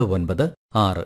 ഒൻപത് ആറ്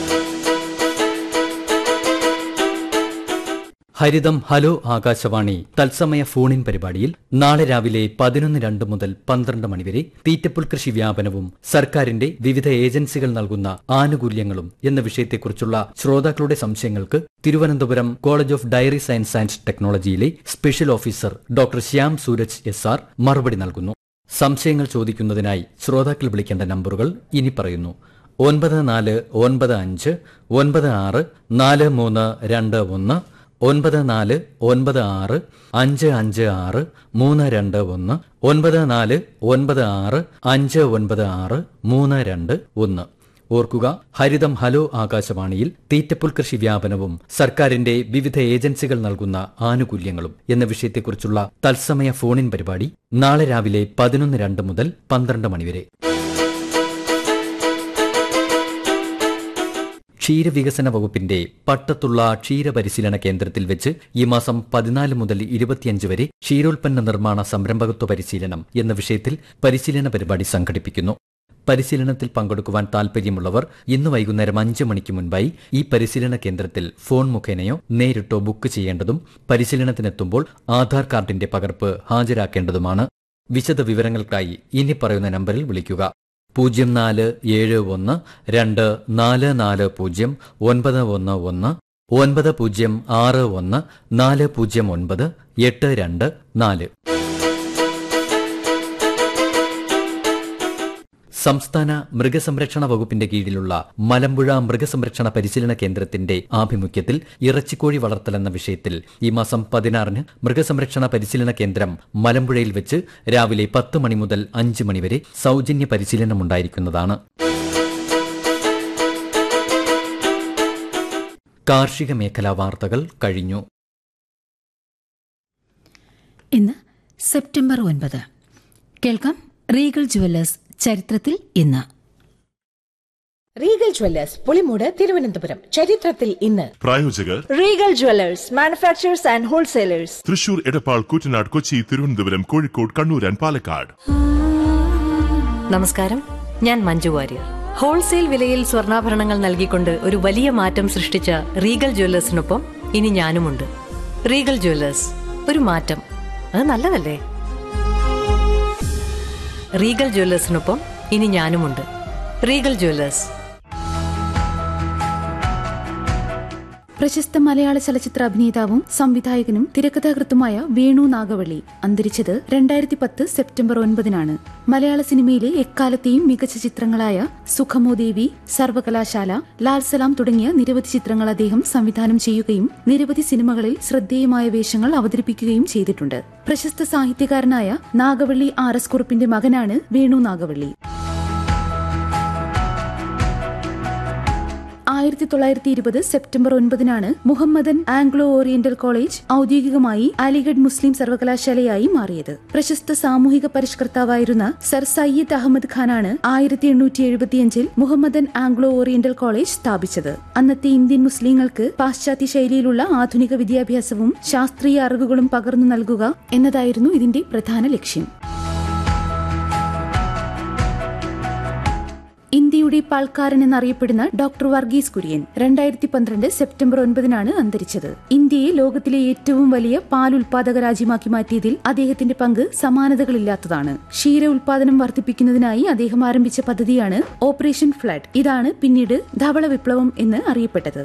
ഹരിതം ഹലോ ആകാശവാണി തത്സമയ ഫോണിൻ പരിപാടിയിൽ നാളെ രാവിലെ പതിനൊന്ന് രണ്ട് മുതൽ പന്ത്രണ്ട് മണിവരെ തീറ്റപ്പുൽ കൃഷി വ്യാപനവും സർക്കാരിന്റെ വിവിധ ഏജൻസികൾ നൽകുന്ന ആനുകൂല്യങ്ങളും എന്ന വിഷയത്തെക്കുറിച്ചുള്ള ശ്രോതാക്കളുടെ സംശയങ്ങൾക്ക് Thiruvananthapuram college of dairy science and ടെക്നോളജിയിലെ special officer doctor Shyam Suraj S R മറുപടി നൽകുന്നു സംശയങ്ങൾ ചോദിക്കുന്നതിനായി ശ്രോതാക്കൾ വിളിക്കേണ്ട നമ്പറുകൾ ഇനി പറയുന്നു ഒൻപത് നാല് ഒൻപത് അഞ്ച് ഒൻപത് ആറ് നാല് മൂന്ന് രണ്ട് ഒന്ന് ഒൻപത് നാല് ഒൻപത് ആറ് അഞ്ച് അഞ്ച് ആറ് മൂന്ന് രണ്ട് ഒന്ന് ഒൻപത് നാല് ഒൻപത് ആറ് അഞ്ച് ഒൻപത് ആറ് മൂന്ന് രണ്ട് ഒന്ന് ഓർക്കുക ഹരിതം ഹലോ ആകാശവാണിയിൽ തീറ്റപ്പുൽ കൃഷി വ്യാപനവും സർക്കാരിന്റെ വിവിധ ഏജൻസികൾ നൽകുന്ന ആനുകൂല്യങ്ങളും എന്ന വിഷയത്തെക്കുറിച്ചുള്ള തത്സമയ ഫോണിൻ പരിപാടി നാളെ രാവിലെ പതിനൊന്ന് രണ്ട് മുതൽ പന്ത്രണ്ട് മണിവരെ ക്ഷീരവികസന വകുപ്പിന്റെ പട്ടത്തുള്ള ക്ഷീരപരിശീലന കേന്ദ്രത്തിൽ വെച്ച് ഈ മാസം പതിനാല് മുതൽ ഇരുപത്തിയഞ്ച് വരെ ക്ഷീരോൽപ്പന്ന നിർമ്മാണ സംരംഭകത്വ പരിശീലനം എന്ന വിഷയത്തിൽ പരിശീലന പരിപാടി സംഘടിപ്പിക്കുന്നു പരിശീലനത്തിൽ പങ്കെടുക്കുവാൻ താൽപര്യമുള്ളവർ ഇന്ന് വൈകുന്നേരം അഞ്ച് മണിക്ക് മുൻപായി ഈ പരിശീലന കേന്ദ്രത്തിൽ ഫോൺ മുഖേനയോ നേരിട്ടോ ബുക്ക് ചെയ്യേണ്ടതും പരിശീലനത്തിനെത്തുമ്പോൾ ആധാർ കാർഡിന്റെ പകർപ്പ് ഹാജരാക്കേണ്ടതുമാണ് വിശദ വിവരങ്ങൾക്കായി ഇനി പറയുന്ന നമ്പറിൽ വിളിക്കുക പൂജ്യം നാല് ഏഴ് ഒന്ന് രണ്ട് നാല് നാല് പൂജ്യം ഒൻപത് ഒന്ന് ഒന്ന് ഒൻപത് പൂജ്യം ആറ് ഒന്ന് നാല് പൂജ്യം ഒൻപത് എട്ട് രണ്ട് നാല് സംസ്ഥാന മൃഗസംരക്ഷണ വകുപ്പിന്റെ കീഴിലുള്ള മലമ്പുഴ മൃഗസംരക്ഷണ പരിശീലന കേന്ദ്രത്തിന്റെ ആഭിമുഖ്യത്തിൽ ഇറച്ചിക്കോഴി വളർത്തൽ എന്ന വിഷയത്തിൽ ഈ മാസം പതിനാറിന് മൃഗസംരക്ഷണ പരിശീലന കേന്ദ്രം മലമ്പുഴയിൽ വെച്ച് രാവിലെ പത്ത് മണി മുതൽ അഞ്ച് മണിവരെ സൗജന്യ പരിശീലനമുണ്ടായിരിക്കുന്നതാണ് കാർഷിക മേഖലാ വാർത്തകൾ കഴിഞ്ഞു ഇന്ന് സെപ്റ്റംബർ ഒൻപത് കേൾക്കാം റീഗൽ ജുവല്ലേഴ്സ് ചരിത്രത്തിൽ ഇന്ന് റീഗൽ ജ്വല്ലേഴ്സ് പുളിമൂട് തിരുവനന്തപുരം ചരിത്രത്തിൽ ഇന്ന് പ്രായോജകർ Regal Jewellers manufacturers and wholesalers Thrissur Edappal Koottanad Kochi Thiruvananthapuram Kozhikode Kannur and Palakkad നമസ്കാരം ഞാൻ മഞ്ജു വാര്യർ ഹോൾസെയിൽ വിലയിൽ സ്വർണ്ണാഭരണങ്ങൾ നൽകിക്കൊണ്ട് ഒരു വലിയ മാറ്റം സൃഷ്ടിച്ച റീഗൽ ജ്വല്ലേഴ്സിനൊപ്പം ഇനി ഞാനുമുണ്ട് റീഗൽ ജ്വല്ലേഴ്സ് ഒരു മാറ്റം അത് നല്ലതല്ലേ റീഗൽ ജ്വല്ലേഴ്സിനൊപ്പം ഇനി ഞാനുമുണ്ട് റീഗൽ ജ്വല്ലേഴ്സ് പ്രശസ്ത മലയാള ചലച്ചിത്ര അഭിനേതാവും സംവിധായകനും തിരക്കഥാകൃത്തുമായ വേണു നാഗവള്ളി അന്തരിച്ചത് രണ്ടായിരത്തി പത്ത് സെപ്റ്റംബർ ഒൻപതിനാണ് മലയാള സിനിമയിലെ എക്കാലത്തെയും മികച്ച ചിത്രങ്ങളായ സുഖമോ ദേവി സർവകലാശാല ലാൽ സലാം തുടങ്ങിയ നിരവധി ചിത്രങ്ങൾ അദ്ദേഹം സംവിധാനം ചെയ്യുകയും നിരവധി സിനിമകളിൽ ശ്രദ്ധേയമായ വേഷങ്ങൾ അവതരിപ്പിക്കുകയും ചെയ്തിട്ടുണ്ട് പ്രശസ്ത സാഹിത്യകാരനായ നാഗവള്ളി ആർ എസ് കുറുപ്പിന്റെ മകനാണ് വേണു നാഗവള്ളി ആയിരത്തി തൊള്ളായിരത്തി ഇരുപത് സെപ്റ്റംബർ ഒൻപതിനാണ് മുഹമ്മദൻ ആംഗ്ലോ ഓറിയന്റൽ കോളേജ് ഔദ്യോഗികമായി അലിഗഡ് മുസ്ലിം സർവകലാശാലയായി മാറിയത് പ്രശസ്ത സാമൂഹിക പരിഷ്കർത്താവായിരുന്ന സർ സയ്യിദ് അഹമ്മദ് ഖാനാണ് ആയിരത്തി എണ്ണൂറ്റി എഴുപത്തിയഞ്ചിൽ മുഹമ്മദൻ ആംഗ്ലോ ഓറിയന്റൽ കോളേജ് സ്ഥാപിച്ചത് അന്നത്തെ ഇന്ത്യൻ മുസ്ലിങ്ങൾക്ക് പാശ്ചാത്യ ശൈലിയിലുള്ള ആധുനിക വിദ്യാഭ്യാസവും ശാസ്ത്രീയ അറിവുകളും പകർന്നു നൽകുക എന്നതായിരുന്നു ഇതിന്റെ പ്രധാന ലക്ഷ്യം ഇന്ത്യയുടെ പാൽക്കാരൻ എന്നറിയപ്പെടുന്ന ഡോക്ടർ വർഗീസ് കുര്യൻ രണ്ടായിരത്തി പന്ത്രണ്ട് സെപ്റ്റംബർ ഒൻപതിനാണ് അന്തരിച്ചത് ഇന്ത്യയെ ലോകത്തിലെ ഏറ്റവും വലിയ പാൽ ഉൽപാദക രാജ്യമാക്കി മാറ്റിയതിൽ അദ്ദേഹത്തിന്റെ പങ്ക് സമാനതകളില്ലാത്തതാണ് ക്ഷീര ഉൽപാദനം വർദ്ധിപ്പിക്കുന്നതിനായി അദ്ദേഹം ആരംഭിച്ച പദ്ധതിയാണ് ഓപ്പറേഷൻ ഫ്ലഡ് ഇതാണ് പിന്നീട് ധവള വിപ്ലവം എന്ന് അറിയപ്പെട്ടത്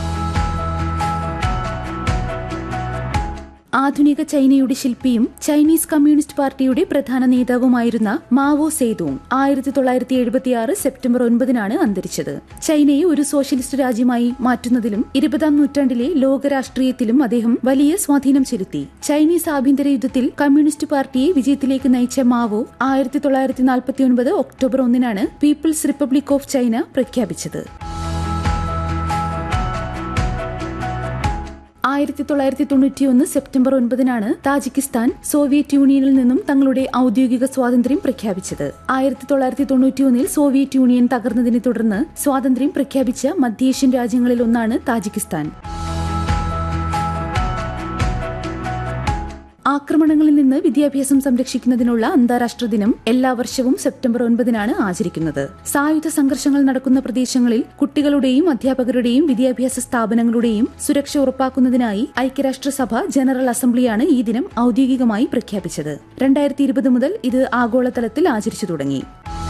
ആധുനിക ചൈനയുടെ ശില്പിയും ചൈനീസ് കമ്മ്യൂണിസ്റ്റ് പാർട്ടിയുടെ പ്രധാന നേതാവുമായിരുന്ന മാവോ സേതുവും ആയിരത്തി തൊള്ളായിരത്തി എഴുപത്തിയാറ് സെപ്റ്റംബർ ഒൻപതിനാണ് അന്തരിച്ചത് ചൈനയെ ഒരു സോഷ്യലിസ്റ്റ് രാജ്യമായി മാറ്റുന്നതിലും ഇരുപതാം നൂറ്റാണ്ടിലെ ലോക രാഷ്ട്രീയത്തിലും അദ്ദേഹം വലിയ സ്വാധീനം ചെലുത്തി ചൈനീസ് ആഭ്യന്തര യുദ്ധത്തിൽ കമ്മ്യൂണിസ്റ്റ് പാർട്ടിയെ വിജയത്തിലേക്ക് നയിച്ച മാവോ ആയിരത്തി തൊള്ളായിരത്തി നാൽപ്പത്തിയൊൻപത് ഒക്ടോബർ ഒന്നിനാണ് പീപ്പിൾസ് റിപ്പബ്ലിക് ഓഫ് ചൈന പ്രഖ്യാപിച്ചത് ആയിരത്തി തൊള്ളായിരത്തി തൊണ്ണൂറ്റിയൊന്ന് സെപ്റ്റംബർ ഒൻപതിനാണ് താജിക്കിസ്ഥാൻ സോവിയറ്റ് യൂണിയനിൽ നിന്നും തങ്ങളുടെ ഔദ്യോഗിക സ്വാതന്ത്ര്യം പ്രഖ്യാപിച്ചത് ആയിരത്തി തൊള്ളായിരത്തി തൊണ്ണൂറ്റിയൊന്നിൽ സോവിയറ്റ് യൂണിയൻ തകർന്നതിനെ തുടർന്ന് സ്വാതന്ത്ര്യം പ്രഖ്യാപിച്ച മധ്യേഷ്യൻ രാജ്യങ്ങളിൽ ഒന്നാണ് താജിക്കിസ്ഥാൻ ആക്രമണങ്ങളിൽ നിന്ന് വിദ്യാഭ്യാസം സംരക്ഷിക്കുന്നതിനുള്ള അന്താരാഷ്ട്ര ദിനം എല്ലാ വർഷവും സെപ്റ്റംബർ ഒൻപതിനാണ് ആചരിക്കുന്നത് സായുധ സംഘർഷങ്ങൾ നടക്കുന്ന പ്രദേശങ്ങളിൽ കുട്ടികളുടെയും അധ്യാപകരുടെയും വിദ്യാഭ്യാസ സ്ഥാപനങ്ങളുടെയും സുരക്ഷ ഉറപ്പാക്കുന്നതിനായി ഐക്യരാഷ്ട്രസഭ ജനറൽ അസംബ്ലിയാണ് ഈ ദിനം ഔദ്യോഗികമായി പ്രഖ്യാപിച്ചത് രണ്ടായിരത്തി ഇരുപത് മുതൽ ഇത് ആഗോളതലത്തിൽ ആചരിച്ചു തുടങ്ങി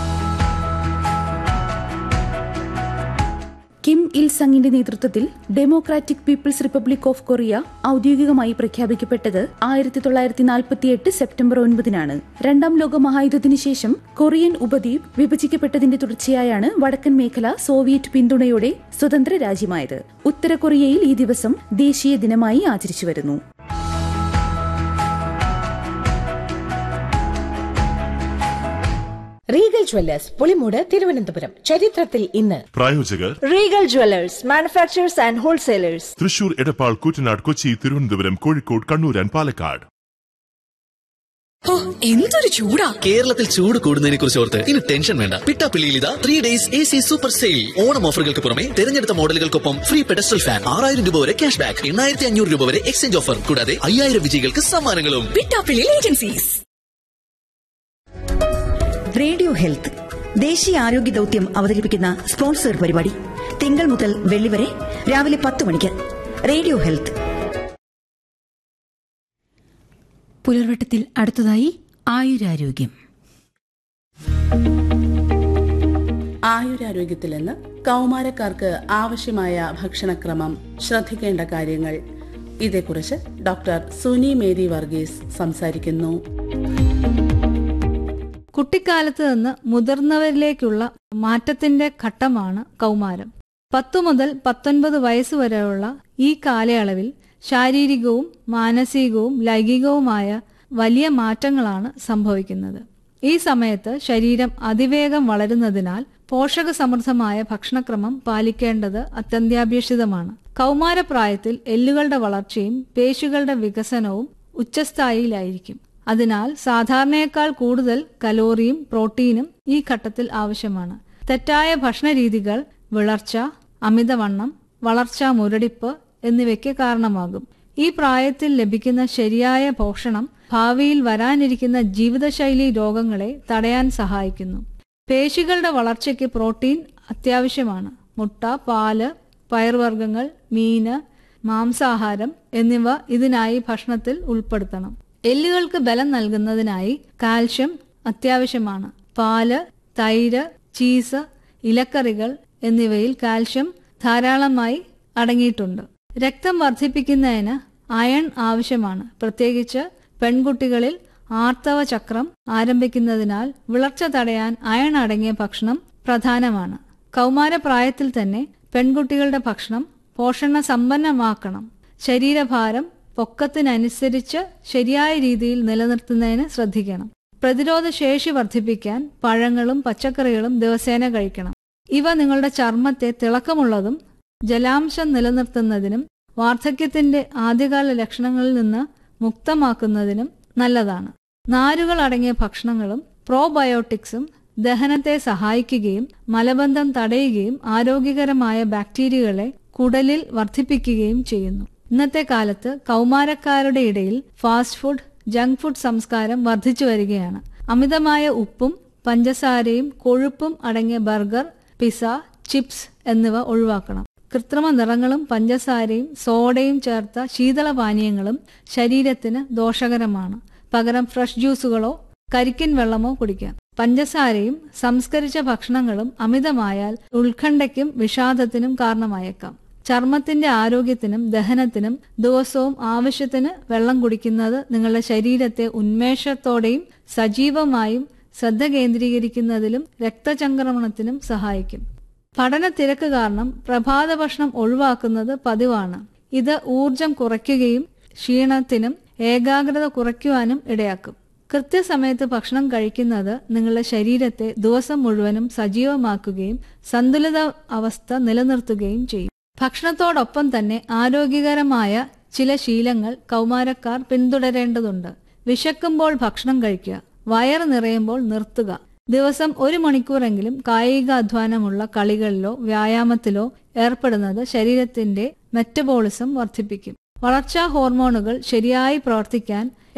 കിം ഇൽ സങ്ങിന്റെ നേതൃത്വത്തിൽ Democratic People's Republic of Korea ഔദ്യോഗികമായി പ്രഖ്യാപിക്കപ്പെട്ടത് ആയിരത്തി തൊള്ളായിരത്തി നാൽപ്പത്തിയെട്ട് സെപ്റ്റംബർ ഒൻപതിനാണ് രണ്ടാം ലോക മഹായുദ്ധത്തിന് ശേഷം കൊറിയൻ ഉപദ്വീപ് വിഭജിക്കപ്പെട്ടതിന്റെ തുടർച്ചയായാണ് വടക്കൻ മേഖല സോവിയറ്റ് പിന്തുണയോടെ സ്വതന്ത്ര രാജ്യമായത് ഉത്തര കൊറിയയിൽ ഈ ദിവസം ദേശീയ ദിനമായി ആചരിച്ചു വരുന്നു റീഗൽ ജ്വല്ലേഴ്സ് പുളിമൂട് തിരുവനന്തപുരം ചരിത്രത്തിൽ ഇന്ന് പ്രായോജകർ Regal Jewelers, manufacturers and wholesalers. Thrissur Edappal Koottanad Kochi Thiruvananthapuram Kozhikode Kannur and Palakkad ഓ, എന്തൊരു ചൂടാ കേരളത്തിൽ ചൂട് കൂടുന്നതിനെ കുറിച്ച് ഓർത്ത് ഇനി ടെൻഷൻ വേണ്ട പിട്ടാപ്പിള്ളിയിൽ ഇതാ three days A C super sale Onam ഓഫറുകൾക്ക് പുറമെ തിരഞ്ഞെടുത്ത മോഡലുകൾക്കൊപ്പം ഫ്രീ പെഡസ്റ്റൽ ഫാൻ ആറായിരം രൂപ വരെ ക്യാഷ് ബാക്ക് എണ്ണായിരത്തി അഞ്ഞൂറ് രൂപ വരെ എക്സ്ചേഞ്ച് ഓഫർ കൂടാതെ അയ്യായിരം വിജയികൾക്ക് സമ്മാനങ്ങളും പിട്ടാപ്പിള്ളി ഏജൻസീസ് റേഡിയോ ഹെൽത്ത് ദേശീയ ആരോഗ്യ ദൌത്യം അവതരിപ്പിക്കുന്ന സ്പോൺസർ പരിപാടി തിങ്കൾ മുതൽ വെള്ളി വരെ രാവിലെ പത്ത് മണിക്ക് റേഡിയോ ഹെൽത്ത് പുലർവട്ടത്തിൽ അടുത്തതായി ആയുരാരോഗ്യം ആയുരാരോഗ്യത്തിൽ നിന്ന് കൗമാരക്കാർക്ക് ആവശ്യമായ ഭക്ഷണക്രമം ശ്രദ്ധിക്കേണ്ട കാര്യങ്ങൾ ഇതേക്കുറിച്ച് ഡോക്ടർ സുനി മേരി വർഗീസ് സംസാരിക്കുന്നു കുട്ടിക്കാലത്ത് നിന്ന് മുതിർന്നവരിലേക്കുള്ള മാറ്റത്തിന്റെ ഘട്ടമാണ് കൗമാരം പത്തു മുതൽ പത്തൊൻപത് വയസ്സ് വരെയുള്ള ഈ കാലയളവിൽ ശാരീരികവും മാനസികവും ലൈംഗികവുമായ വലിയ മാറ്റങ്ങളാണ് സംഭവിക്കുന്നത് ഈ സമയത്ത് ശരീരം അതിവേഗം വളരുന്നതിനാൽ പോഷകസമൃദ്ധമായ ഭക്ഷണക്രമം പാലിക്കേണ്ടത് അത്യന്താപേക്ഷിതമാണ് കൗമാരപ്രായത്തിൽ എല്ലുകളുടെ വളർച്ചയും പേശികളുടെ വികസനവും ഉച്ചസ്ഥായിയിലായിരിക്കും അതിനാൽ സാധാരണയേക്കാൾ കൂടുതൽ കലോറിയും പ്രോട്ടീനും ഈ ഘട്ടത്തിൽ ആവശ്യമാണ് തെറ്റായ ഭക്ഷണരീതികൾ വിളർച്ച അമിതവണ്ണം വളർച്ചാ മുരടിപ്പ് എന്നിവയ്ക്ക് കാരണമാകും ഈ പ്രായത്തിൽ ലഭിക്കുന്ന ശരിയായ പോഷണം ഭാവിയിൽ വരാനിരിക്കുന്ന ജീവിതശൈലി രോഗങ്ങളെ തടയാൻ സഹായിക്കുന്നു പേശികളുടെ വളർച്ചയ്ക്ക് പ്രോട്ടീൻ അത്യാവശ്യമാണ് മുട്ട പാല് പയർവർഗ്ഗങ്ങൾ മീന് മാംസാഹാരം എന്നിവ ഇതിനായി ഭക്ഷണത്തിൽ ഉൾപ്പെടുത്തണം എല്ലുകൾക്ക് ബലം നൽകുന്നതിനായി കാൽഷ്യം അത്യാവശ്യമാണ് പാല് തൈര് ചീസ് ഇലക്കറികൾ എന്നിവയിൽ കാൽഷ്യം ധാരാളമായി അടങ്ങിയിട്ടുണ്ട് രക്തം വർദ്ധിപ്പിക്കുന്നതിന് അയൺ ആവശ്യമാണ് പ്രത്യേകിച്ച് പെൺകുട്ടികളിൽ ആർത്തവ ചക്രം ആരംഭിക്കുന്നതിനാൽ വിളർച്ച തടയാൻ അയൺ അടങ്ങിയ ഭക്ഷണം പ്രധാനമാണ് കൗമാരപ്രായത്തിൽ തന്നെ പെൺകുട്ടികളുടെ ഭക്ഷണം പോഷണ സമ്പന്നമാക്കണം ശരീരഭാരം പൊക്കത്തിനനുസരിച്ച് ശരിയായ രീതിയിൽ നിലനിർത്തുന്നതിന് ശ്രദ്ധിക്കണം പ്രതിരോധ ശേഷി വർദ്ധിപ്പിക്കാൻ പഴങ്ങളും പച്ചക്കറികളും ദിവസേന കഴിക്കണം ഇവ നിങ്ങളുടെ ചർമ്മത്തെ തിളക്കമുള്ളതും ജലാംശം നിലനിർത്തുന്നതിനും വാർദ്ധക്യത്തിന്റെ ആദ്യകാല ലക്ഷണങ്ങളിൽ നിന്ന് മുക്തമാക്കുന്നതിനും നല്ലതാണ് നാരുകൾ അടങ്ങിയ ഭക്ഷണങ്ങളും പ്രോബയോട്ടിക്സും ദഹനത്തെ സഹായിക്കുകയും മലബന്ധം തടയുകയും ആരോഗ്യകരമായ ബാക്ടീരിയകളെ കുടലിൽ വർദ്ധിപ്പിക്കുകയും ചെയ്യുന്നു ഇന്നത്തെ കാലത്ത് കൗമാരക്കാരുടെ ഇടയിൽ ഫാസ്റ്റ് ഫുഡ് ജങ്ക് ഫുഡ് സംസ്കാരം വർദ്ധിച്ചു വരികയാണ് അമിതമായ ഉപ്പും പഞ്ചസാരയും കൊഴുപ്പും അടങ്ങിയ ബർഗർ പിസ ചിപ്സ് എന്നിവ ഒഴിവാക്കണം കൃത്രിമ നിറങ്ങളും പഞ്ചസാരയും സോഡയും ചേർത്ത ശീതളപാനീയങ്ങളും ശരീരത്തിന് ദോഷകരമാണ് പകരം ഫ്രഷ് ജ്യൂസുകളോ കരിക്കിൻ വെള്ളമോ കുടിക്കാം പഞ്ചസാരയും സംസ്കരിച്ച ഭക്ഷണങ്ങളും അമിതമായാൽ ഉത്കണ്ഠയ്ക്കും വിഷാദത്തിനും കാരണമായേക്കാം ചർമ്മത്തിന്റെ ആരോഗ്യത്തിനും ദഹനത്തിനും ദിവസവും ആവശ്യത്തിന് വെള്ളം കുടിക്കുന്നത് നിങ്ങളുടെ ശരീരത്തെ ഉന്മേഷത്തോടെയും സജീവമായും ശ്രദ്ധ കേന്ദ്രീകരിക്കുന്നതിലും രക്തചംക്രമണത്തിനും സഹായിക്കും പഠന തിരക്ക് കാരണം പ്രഭാത ഭക്ഷണം ഒഴിവാക്കുന്നത് പതിവാണ് ഇത് ഊർജം കുറയ്ക്കുകയും ക്ഷീണത്തിനും ഏകാഗ്രത കുറയ്ക്കുവാനും ഇടയാക്കും കൃത്യസമയത്ത് ഭക്ഷണം കഴിക്കുന്നത് നിങ്ങളുടെ ശരീരത്തെ ദിവസം മുഴുവനും സജീവമാക്കുകയും സന്തുലിത അവസ്ഥ നിലനിർത്തുകയും ചെയ്യും ഭക്ഷണത്തോടൊപ്പം തന്നെ ആരോഗ്യകരമായ ചില ശീലങ്ങൾ കൗമാരക്കാർ പിന്തുടരേണ്ടതുണ്ട് വിശക്കുമ്പോൾ ഭക്ഷണം കഴിക്കുക വയറ് നിറയുമ്പോൾ നിർത്തുക ദിവസം ഒരു മണിക്കൂറെങ്കിലും കായിക അധ്വാനമുള്ള കളികളിലോ വ്യായാമത്തിലോ ഏർപ്പെടുന്നത് ശരീരത്തിന്റെ മെറ്റബോളിസം വർദ്ധിപ്പിക്കും വളർച്ചാ ഹോർമോണുകൾ ശരിയായി പ്രവർത്തിക്കാൻ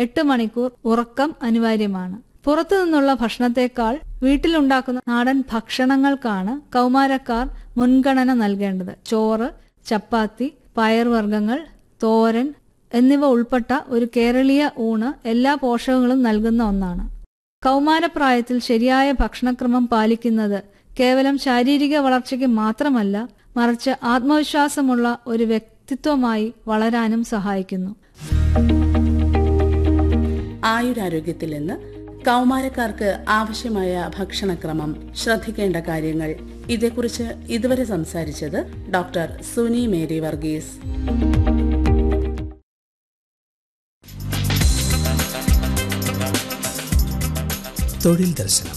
എട്ട് മണിക്കൂർ ഉറക്കം അനിവാര്യമാണ് പുറത്തു നിന്നുള്ള ഭക്ഷണത്തെക്കാൾ വീട്ടിലുണ്ടാക്കുന്ന നാടൻ ഭക്ഷണങ്ങൾക്കാണ് കൗമാരക്കാർ മുൻഗണന നൽകേണ്ടത് ചോറ് ചപ്പാത്തി പയർവർഗ്ഗങ്ങൾ തോരൻ എന്നിവ ഉൾപ്പെട്ട ഒരു കേരളീയ ഊണ് എല്ലാ പോഷകങ്ങളും നൽകുന്ന ഒന്നാണ് കൗമാരപ്രായത്തിൽ ശരിയായ ഭക്ഷണക്രമം പാലിക്കുന്നത് കേവലം ശാരീരിക വളർച്ചയ്ക്ക് മാത്രമല്ല മറിച്ച് ആത്മവിശ്വാസമുള്ള ഒരു വ്യക്തിത്വമായി വളരാനും സഹായിക്കുന്നു ആയുരാരോഗ്യത്തിൽ നിന്ന് കൗമാരക്കാർക്ക് ആവശ്യമായ ഭക്ഷണക്രമം ശ്രദ്ധിക്കേണ്ട കാര്യങ്ങൾ ഇതേക്കുറിച്ച് ഇതുവരെ സംസാരിച്ചത് ഡോക്ടർ സുനി മേരി വർഗീസ് തൊഴിൽ ദർശനം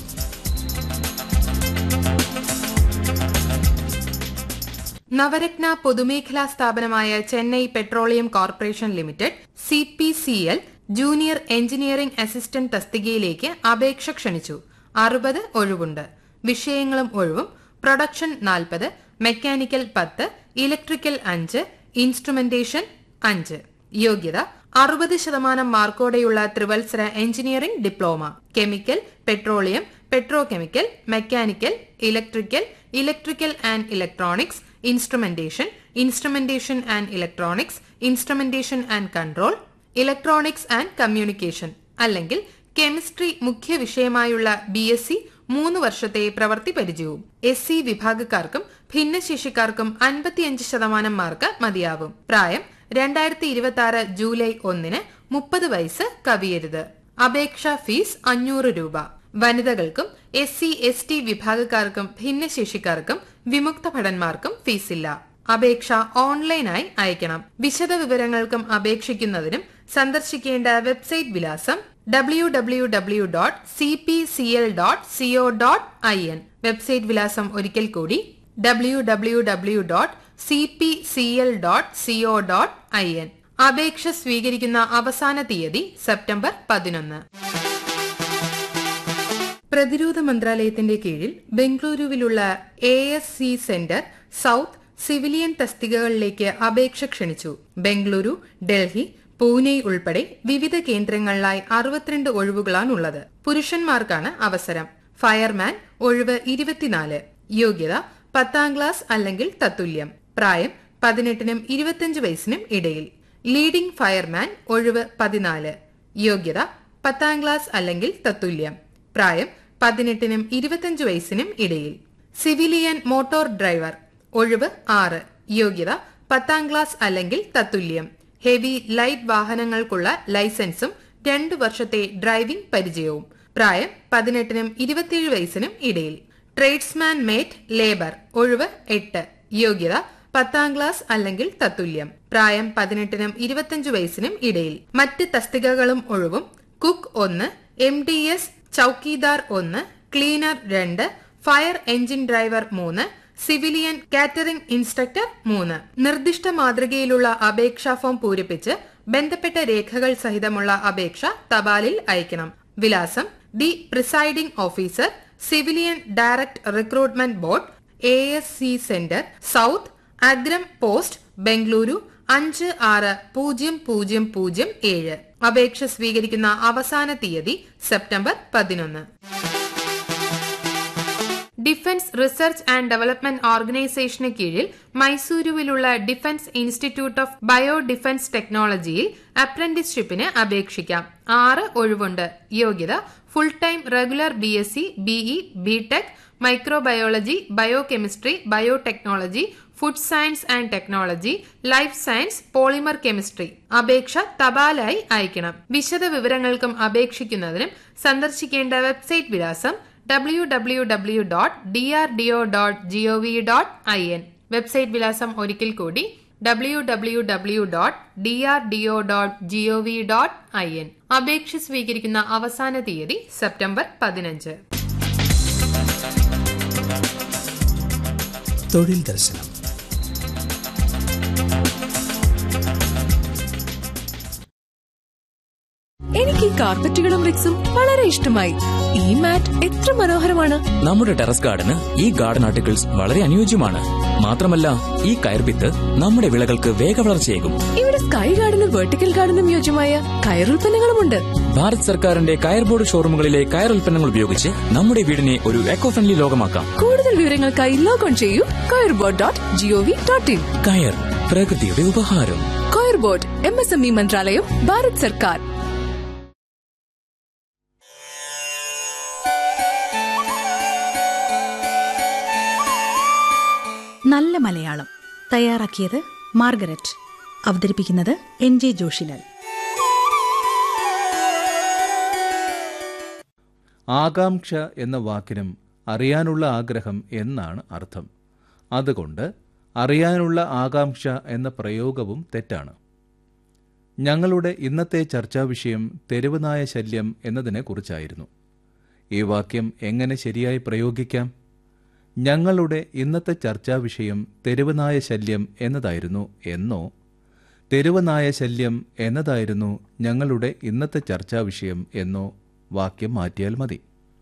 നവരത്ന പൊതുമേഖലാ സ്ഥാപനമായ Chennai Petroleum Corporation Limited C P C L junior engineering assistant തസ്തികയിലേക്ക് അപേക്ഷ ക്ഷണിച്ചു അറുപത് ഒഴിവുണ്ട് വിഷയങ്ങളും ഒഴിവും പ്രൊഡക്ഷൻ നാൽപ്പത് മെക്കാനിക്കൽ പത്ത് ഇലക്ട്രിക്കൽ അഞ്ച് ഇൻസ്ട്രുമെന്റേഷൻ അഞ്ച് യോഗ്യത അറുപത് ശതമാനം മാർക്കോടെയുള്ള ത്രിവത്സര engineering diploma chemical petroleum petro chemical mechanical electrical electrical and electronics instrumentation instrumentation and electronics instrumentation and control electronics and communication അല്ലെങ്കിൽ കെമിസ്ട്രി മുഖ്യ വിഷയമായുള്ള ബി എസ് സി മൂന്ന് വർഷത്തെ പ്രവൃത്തി പരിചയവും എസ് സി വിഭാഗക്കാർക്കും ഭിന്നശേഷിക്കാർക്കും അൻപത്തിയഞ്ച് ശതമാനം മാർക്ക് മതിയാവും പ്രായം രണ്ടായിരത്തി ഇരുപത്തി ആറ് ജൂലൈ ഒന്നിന് മുപ്പത് വയസ്സ് കവിയരുത് അപേക്ഷാ ഫീസ് അഞ്ഞൂറ് രൂപ വനിതകൾക്കും എസ് സി എസ് ടി വിഭാഗക്കാർക്കും ഭിന്നശേഷിക്കാർക്കും വിമുക്ത ഭടന്മാർക്കും ഫീസില്ല അപേക്ഷ ഓൺലൈനായി അയക്കണം വിശദ വിവരങ്ങൾക്കും അപേക്ഷിക്കുന്നതിനും സന്ദർശിക്കേണ്ട വെബ്സൈറ്റ് വിലാസം W W W dot C P C L dot C O dot I N website വിലാസം ഒരിക്കൽ കൂടി W W W dot C P C L dot C O dot I N അപേക്ഷ സ്വീകരിക്കുന്ന അവസാന തീയതി സെപ്റ്റംബർ പതിനൊന്ന് പ്രതിരോധ മന്ത്രാലയത്തിന്റെ കീഴിൽ ബംഗളൂരുവിലുള്ള A S C centre south civilian തസ്തികകളിലേക്ക് അപേക്ഷ ക്ഷണിച്ചു ബംഗളൂരു ഡൽഹി പൂനെ ഉൾപ്പെടെ വിവിധ കേന്ദ്രങ്ങളിലായി അറുപത്തിരണ്ട് ഒഴിവുകളാണുള്ളത് പുരുഷന്മാർക്കാണ് അവസരം ഫയർമാൻ ഒഴിവ് ഇരുപത്തിനാല് യോഗ്യത പത്താം ക്ലാസ് അല്ലെങ്കിൽ തത്തുല്യം പ്രായം പതിനെട്ടിനും ഇരുപത്തിയഞ്ച് വയസ്സിനും ഇടയിൽ ലീഡിംഗ് ഫയർമാൻ ഒഴിവ് പതിനാല് യോഗ്യത പത്താം ക്ലാസ് അല്ലെങ്കിൽ തത്തുല്യം പ്രായം പതിനെട്ടിനും ഇരുപത്തിയഞ്ച് വയസ്സിനും ഇടയിൽ സിവിലിയൻ മോട്ടോർ ഡ്രൈവർ ഒഴിവ് ആറ് യോഗ്യത പത്താം ക്ലാസ് അല്ലെങ്കിൽ തത്തുല്യം ഹെവി ലൈറ്റ് വാഹനങ്ങൾക്കുള്ള ലൈസൻസും രണ്ടു വർഷത്തെ ഡ്രൈവിംഗ് പരിചയവും പ്രായം പതിനെട്ടിനും ഇരുപത്തിയേഴ് വയസ്സിനും ഇടയിൽ ട്രേഡ്സ്മാൻ മേറ്റ് ലേബർ ഒഴിവ് എട്ട് യോഗ്യത പത്താം ക്ലാസ് അല്ലെങ്കിൽ തത്തുല്യം പ്രായം പതിനെട്ടിനും ഇരുപത്തിയഞ്ച് വയസ്സിനും ഇടയിൽ മറ്റ് തസ്തികകളും ഒഴിവും കുക്ക് ഒന്ന് എം ഡി എസ് ചൌക്കീദാർ ഒന്ന് ക്ലീനർ രണ്ട് ഫയർ എഞ്ചിൻ ഡ്രൈവർ മൂന്ന് സിവിലിയൻ കാറ്ററിംഗ് ഇൻസ്ട്രക്ടർ മൂന്ന് നിർദ്ദിഷ്ട മാതൃകയിലുള്ള അപേക്ഷാ ഫോം പൂരിപ്പിച്ച് ബന്ധപ്പെട്ട രേഖകൾ സഹിതമുള്ള അപേക്ഷ തപാലിൽ അയക്കണം വിലാസം the presiding officer civilian direct recruitment board A S C centre south Agram post Bengaluru അഞ്ച് ആറ് പൂജ്യം പൂജ്യം പൂജ്യം ഏഴ് അപേക്ഷ സ്വീകരിക്കുന്ന അവസാന തീയതി സെപ്റ്റംബർ പതിനൊന്ന് ഡിഫൻസ് റിസർച്ച് ആൻഡ് ഡെവലപ്മെന്റ് ഓർഗനൈസേഷന് കീഴിൽ മൈസൂരുവിലുള്ള Defence Institute of Bio Defence ടെക്നോളജിയിൽ അപ്രന്റീസ്ഷിപ്പിന് അപേക്ഷിക്കാം ആറ് ഒഴിവുണ്ട് യോഗ്യത full time regular B S C B E B Tech microbiology biochemistry biotechnology food science and technology life science polymer chemistry അപേക്ഷ തപാലായി അയക്കണം വിശദ വിവരങ്ങൾക്കും അപേക്ഷിക്കുന്നതിനും സന്ദർശിക്കേണ്ട വെബ്സൈറ്റ് വിലാസം W W W dot D R D O dot G O V dot I N website വിലാസം ഒരിക്കൽ കൂടി W W W dot D R D O dot G O V dot I N അപേക്ഷ സ്വീകരിക്കുന്ന അവസാന തീയതി സെപ്റ്റംബർ പതിനഞ്ച് തൊഴിൽ ദർശനം എനിക്ക് ഈ കാർപ്പറ്റുകളും റിക്സും വളരെ ഇഷ്ടമായി ഈ മാറ്റ് എത്ര മനോഹരമാണ് നമ്മുടെ ടെറസ് ഗാർഡന് ഈ ഗാർഡൻ ആർട്ടിക്കിൾസ് വളരെ അനുയോജ്യമാണ് മാത്രമല്ല ഈ കയർവിത്ത് നമ്മുടെ വിളകൾക്ക് വേഗവളർച്ചയേകും ഇവിടെ സ്കൈ ഗാർഡനും വെർട്ടിക്കൽ ഗാർഡനും യോജ്യമായ കയറുൽപ്പന്നങ്ങളുമുണ്ട് ഭാരത് സർക്കാരിന്റെ കയർ ബോർഡ് ഷോറൂമുകളിലെ കയർ ഉൽപ്പന്നങ്ങൾ ഉപയോഗിച്ച് നമ്മുടെ വീടിനെ ഒരു എക്കോ ഫ്രണ്ട്ലി ലോകമാക്കാം കൂടുതൽ വിവരങ്ങൾക്കായി ലോഗോൺ ചെയ്യൂ coirboard dot G O V dot in കയർ പ്രകൃതിയുടെ ഉപഹാരം Coir Board M S M E മന്ത്രാലയം ഭാരത് സർക്കാർ നല്ല മലയാളം തയ്യാറാക്കിയത് മാർഗരറ്റ് അവതരിപ്പിക്കുന്നത് എൻ ജെ ജോഷിലാൽ ആകാംക്ഷ എന്ന വാക്കിനും അറിയാനുള്ള ആഗ്രഹം എന്നാണ് അർത്ഥം അതുകൊണ്ട് അറിയാനുള്ള ആകാംക്ഷ എന്ന പ്രയോഗവും തെറ്റാണ് ഞങ്ങളുടെ ഇന്നത്തെ ചർച്ചാ വിഷയം തെരുവുനായ ശല്യം എന്നതിനെക്കുറിച്ചായിരുന്നു ഈ വാക്യം എങ്ങനെ ശരിയായി പ്രയോഗിക്കാം ഞങ്ങളുടെ ഇന്നത്തെ ചർച്ചാ വിഷയം തെരുവുനായ ശല്യം എന്നതായിരുന്നു എന്നോ തെരുവുനായ ശല്യം എന്നതായിരുന്നു ഞങ്ങളുടെ ഇന്നത്തെ ചർച്ചാ വിഷയം എന്നോ വാക്യം മാറ്റിയാൽ മതി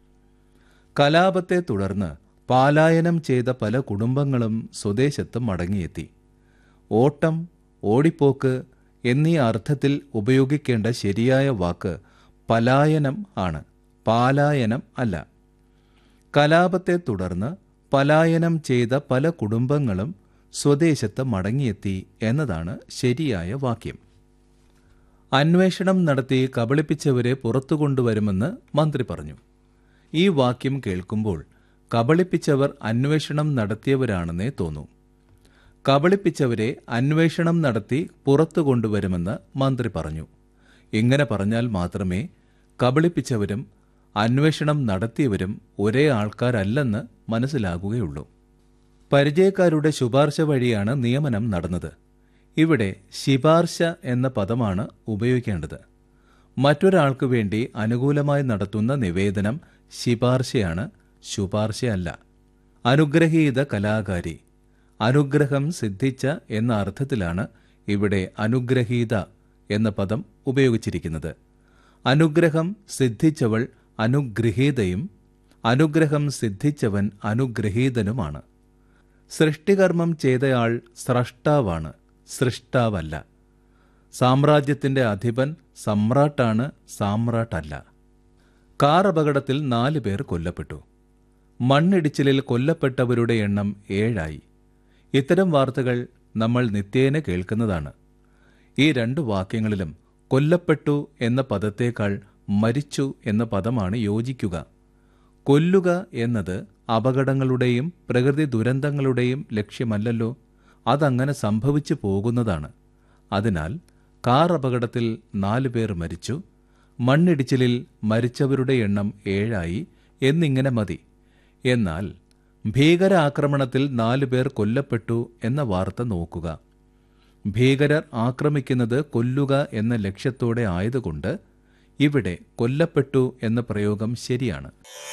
കലാപത്തെ തുടർന്ന് പാലായനം ചെയ്ത പല കുടുംബങ്ങളും സ്വദേശത്ത് മടങ്ങിയെത്തി ഓട്ടം ഓടിപ്പോക്ക് എന്നീ അർത്ഥത്തിൽ ഉപയോഗിക്കേണ്ട ശരിയായ വാക്ക് പലായനം ആണ് പാലായനം അല്ല കലാപത്തെ തുടർന്ന് പലായനം ചെയ്ത പല കുടുംബങ്ങളും സ്വദേശത്ത് മടങ്ങിയെത്തി എന്നതാണ് ശരിയായ വാക്യം അന്വേഷണം നടത്തി കബളിപ്പിച്ചവരെ പുറത്തു കൊണ്ടുവരുമെന്ന് മന്ത്രി പറഞ്ഞു ഈ വാക്യം കേൾക്കുമ്പോൾ കബളിപ്പിച്ചവർ അന്വേഷണം നടത്തിയവരാണെന്നേ തോന്നൂ കബളിപ്പിച്ചവരെ അന്വേഷണം നടത്തി പുറത്തു കൊണ്ടുവരുമെന്ന് മന്ത്രി പറഞ്ഞു ഇങ്ങനെ പറഞ്ഞാൽ മാത്രമേ കബളിപ്പിച്ചവരും അന്വേഷണം നടത്തിയവരും ഒരേ ആൾക്കാരല്ലെന്ന് മനസ്സിലാകുകയുള്ളൂ പരിചയക്കാരുടെ ശുപാർശ വഴിയാണ് നിയമനം നടന്നത് ഇവിടെ ശിപാർശ എന്ന പദമാണ് ഉപയോഗിക്കേണ്ടത് മറ്റൊരാൾക്ക് വേണ്ടി അനുകൂലമായി നടത്തുന്ന നിവേദനം ശിപാർശയാണ് ശുപാർശയല്ല അനുഗ്രഹീത കലാകാരി അനുഗ്രഹം സിദ്ധിച്ച എന്ന അർത്ഥത്തിലാണ് ഇവിടെ അനുഗ്രഹീത എന്ന പദം ഉപയോഗിച്ചിരിക്കുന്നത് അനുഗ്രഹം സിദ്ധിച്ചവൾ അനുഗ്രഹീതയും അനുഗ്രഹം സിദ്ധിച്ചവൻ അനുഗ്രഹീതനുമാണ് സൃഷ്ടികർമ്മം ചെയ്തയാൾ സ്രഷ്ടാവാണ് സൃഷ്ടാവല്ല സാമ്രാജ്യത്തിന്റെ അധിപൻ സമ്രാട്ടാണ് സാമ്രാട്ടല്ല കാർ അപകടത്തിൽ നാല് പേർ കൊല്ലപ്പെട്ടു മണ്ണിടിച്ചിലിൽ കൊല്ലപ്പെട്ടവരുടെ എണ്ണം ഏഴായി ഇത്തരം വാർത്തകൾ നമ്മൾ നിത്യേന കേൾക്കുന്നതാണ് ഈ രണ്ട് വാക്യങ്ങളിലും കൊല്ലപ്പെട്ടു എന്ന പദത്തേക്കാൾ മരിച്ചു എന്ന പദമാണ് യോജിക്കുക കൊല്ലുക എന്നത് അപകടങ്ങളുടെയും പ്രകൃതി ദുരന്തങ്ങളുടെയും ലക്ഷ്യമല്ലല്ലോ അതങ്ങനെ സംഭവിച്ചു പോകുന്നതാണ് അതിനാൽ കാർ അപകടത്തിൽ നാലു പേർ മരിച്ചു മണ്ണിടിച്ചിലിൽ മരിച്ചവരുടെ എണ്ണം ഏഴായി എന്നിങ്ങനെ മതി എന്നാൽ ഭീകരാക്രമണത്തിൽ നാലു പേർ കൊല്ലപ്പെട്ടു എന്ന വാർത്ത നോക്കുക ഭീകരർ ആക്രമിക്കുന്നത് കൊല്ലുക എന്ന ലക്ഷ്യത്തോടെ ആയതുകൊണ്ട് ഇവിടെ കൊല്ലപ്പെട്ടു എന്ന പ്രയോഗം ശരിയാണ്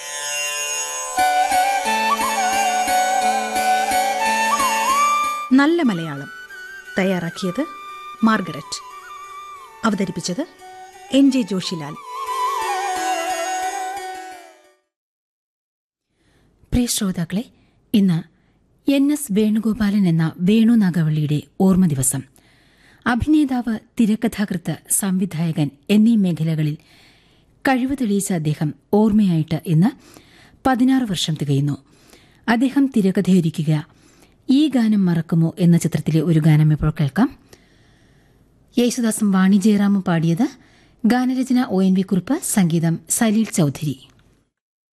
നല്ല മലയാളം തയ്യാറാക്കിയത് മാർഗരറ്റ് അവതരിപ്പിച്ചത് എൻ ജെ ജോഷിലാൽ പ്രിയ ശ്രോതാക്കളെ ഇന്ന് എൻ എസ് വേണുഗോപാലൻ എന്ന വേണു നാഗവള്ളിയുടെ ഓർമ്മ ദിവസം അഭിനേതാവ് തിരക്കഥാകൃത്ത് സംവിധായകൻ എന്നീ മേഖലകളിൽ കഴിവ് തെളിയിച്ച അദ്ദേഹം ഓർമ്മയായിട്ട് ഇന്ന് പതിനാറ് വർഷം തികയുന്നു അദ്ദേഹം തിരക്കഥയൊരുക്കുക ഈ ഗാനം മറക്കുമോ എന്ന ചിത്രത്തിലെ ഒരു ഗാനം ഇപ്പോൾ കേൾക്കാം യേശുദാസും വാണി ജയറാമും പാടിയത് ഗാനരചന ഒ എൻ വി കുറുപ്പ് സംഗീതം സലീൽ ചൌധരി